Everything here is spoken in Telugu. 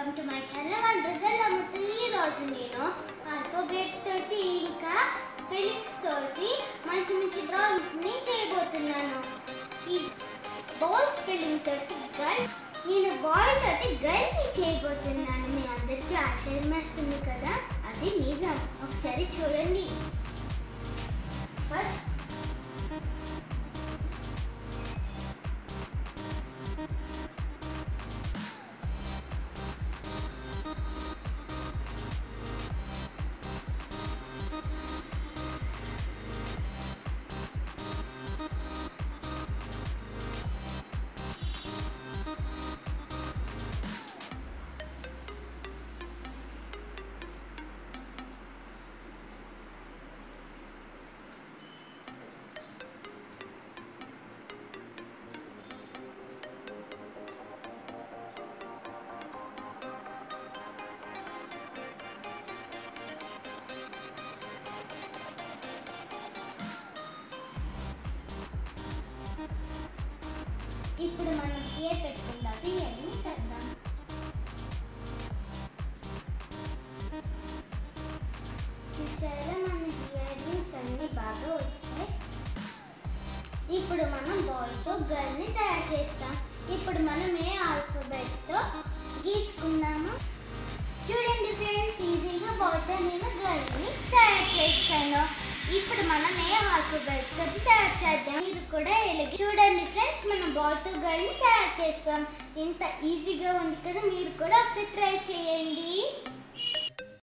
వెల్కమ్ టు మై ఛానల్ వండర్గల్ అమ్ముతూ ఈ రోజు నేను ఆల్ఫాబెట్స్ తోటి ఇంకా స్పెల్లింగ్స్ తోటి మంచి మంచి డ్రాయింగ్ ని చేయబోతున్నాను ఈ బాల్ స్పెల్లింగ్ తోటి గర్ల్ నేను బాయ్ తోటి గర్ల్ ని చేయబోతున్నాను మీ అందరికీ ఆశ్చర్యం వేస్తుంది కదా అది నిజం ఒకసారి చూడండి ఫస్ట్ ఇప్పుడు మనం ఇయర్ పెట్టుకుందాం ఇయర్ని చేద్దాం చూసారా మన ఇయర్ రింగ్స్ అన్ని బాగా వచ్చాయి ఇప్పుడు మనం బాయ్తో గర్ల్ని తయారు చేస్తాం ఇప్పుడు మనం ఏ ఆల్ఫాబెట్తో గీసుకుందాము చూడండి ఫ్రెండ్స్ ఈజీగా బాయ్తో నేను గర్ల్ని తయారు చేస్తాను ఇప్పుడు మనం ఏ ఆల్ఫాబెట్ తోటి తయారు చేద్దాం మీరు కూడా ఎలాగే చూడండి ఫ్రెండ్స్ మనం బాయ్తో గర్ల్ని తయారు చేస్తాం ఇంత ఈజీగా ఉంది కదా మీరు కూడా ఒకసారి ట్రై చేయండి